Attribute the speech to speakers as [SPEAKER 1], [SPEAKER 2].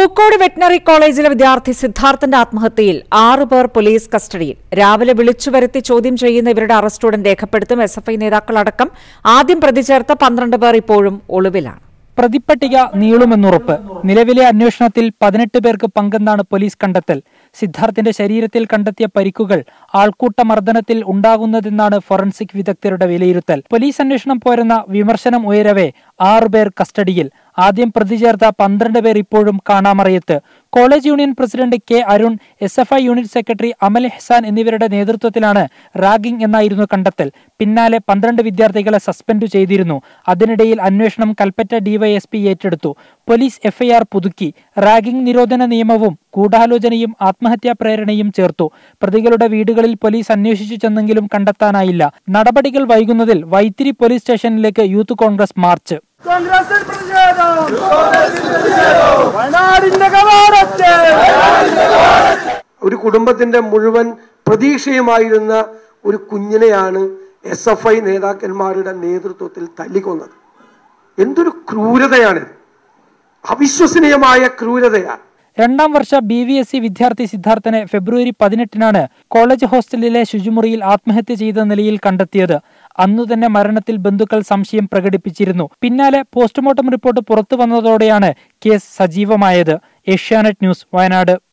[SPEAKER 1] Pookode veterinary കോളേജിലെ വിദ്യാർത്ഥി സിദ്ധാർത്ഥന്റെ ആത്മഹത്യയിൽ ആറു പേർ പോലീസ് കസ്റ്റഡിയിൽ രാവിലെ വിളിച്ചുവരുത്തി ചോദ്യം ചെയ്യുന്ന ഇവരുടെ അറസ്റ്റുടൻ രേഖപ്പെടുത്തും എസ് എഫ് ഐ നേതാക്കളടക്കം ആദ്യം പ്രതി ചേർത്ത പന്ത്രണ്ട് പേർ ഇപ്പോഴും ഒളിവിലാണ്
[SPEAKER 2] പ്രതിപ്പട്ടിക നീളുമെന്നുറപ്പ് നിലവിലെ അന്വേഷണത്തിൽ പതിനെട്ട് പേർക്ക് പങ്കെന്നാണ് പോലീസ് കണ്ടെത്തൽ സിദ്ധാർത്ഥിന്റെ ശരീരത്തിൽ കണ്ടെത്തിയ പരിക്കുകൾ ആൾക്കൂട്ട മർദ്ദനത്തിൽ ഉണ്ടാകുന്നതെന്നാണ് ഫോറൻസിക് വിദഗ്ധരുടെ വിലയിരുത്തൽ പോലീസ് അന്വേഷണം പോരെന്ന വിമർശനം ഉയരവേ ആറുപേർ കസ്റ്റഡിയിൽ ആദ്യം പ്രതി ചേർത്ത പന്ത്രണ്ട് പേർ ഇപ്പോഴും കാണാമറയത്ത് college union president K Arun S F I unit secretary Amal Hasan എന്നിവരുടെ നേതൃത്വത്തിലാണ് റാഗിംഗ് എന്നായിരുന്നു കണ്ടെത്തൽ പിന്നാലെ പന്ത്രണ്ട് വിദ്യാർത്ഥികളെ സസ്പെൻഡ് ചെയ്തിരുന്നു അതിനിടയിൽ അന്വേഷണം കൽപ്പറ്റ ഡിവൈഎസ്പി ഏറ്റെടുത്തു പോലീസ് എഫ്ഐആർ പുതുക്കി റാഗിംഗ് നിരോധന നിയമവും ഗൂഢാലോചനയും ആത്മഹത്യാ പ്രേരണയും ചേർത്തു പ്രതികളുടെ വീടുകളിൽ പോലീസ് അന്വേഷിച്ചു ചെന്നെങ്കിലും കണ്ടെത്താനായില്ല നടപടികൾ വൈകുന്നതിൽ വൈത്തിരി പോലീസ് സ്റ്റേഷനിലേക്ക് യൂത്ത് കോൺഗ്രസ് മാർച്ച്
[SPEAKER 3] കോൺഗ്രസിൽ പ്രതിഷേധം വയനാടിന്റെ കവാടത്തെ
[SPEAKER 4] ഒരു കുടുംബത്തിന്റെ മുഴുവൻ പ്രതീക്ഷയുമായിരുന്ന ഒരു കുഞ്ഞിനെയാണ് എസ് എഫ് ഐ നേതാക്കന്മാരുടെ നേതൃത്വത്തിൽ തല്ലിക്കൊന്നത് എന്തൊരു ക്രൂരതയാണിത് അവിശ്വസനീയമായ ക്രൂരതയാണ്
[SPEAKER 2] രണ്ടാം വർഷ ബി വി എസ് സി വിദ്യാർത്ഥി സിദ്ധാർത്ഥനെ ഫെബ്രുവരി പതിനെട്ടിനാണ് കോളേജ് ഹോസ്റ്റലിലെ ശുചിമുറിയിൽ ആത്മഹത്യ ചെയ്ത നിലയിൽ കണ്ടെത്തിയത് അന്നു തന്നെ മരണത്തിൽ ബന്ധുക്കൾ സംശയം പ്രകടിപ്പിച്ചിരുന്നു പിന്നാലെ പോസ്റ്റ്മോർട്ടം റിപ്പോർട്ട് പുറത്തു വന്നതോടെയാണ് കേസ് സജീവമായത് ഏഷ്യാനെറ്റ് ന്യൂസ് വയനാട്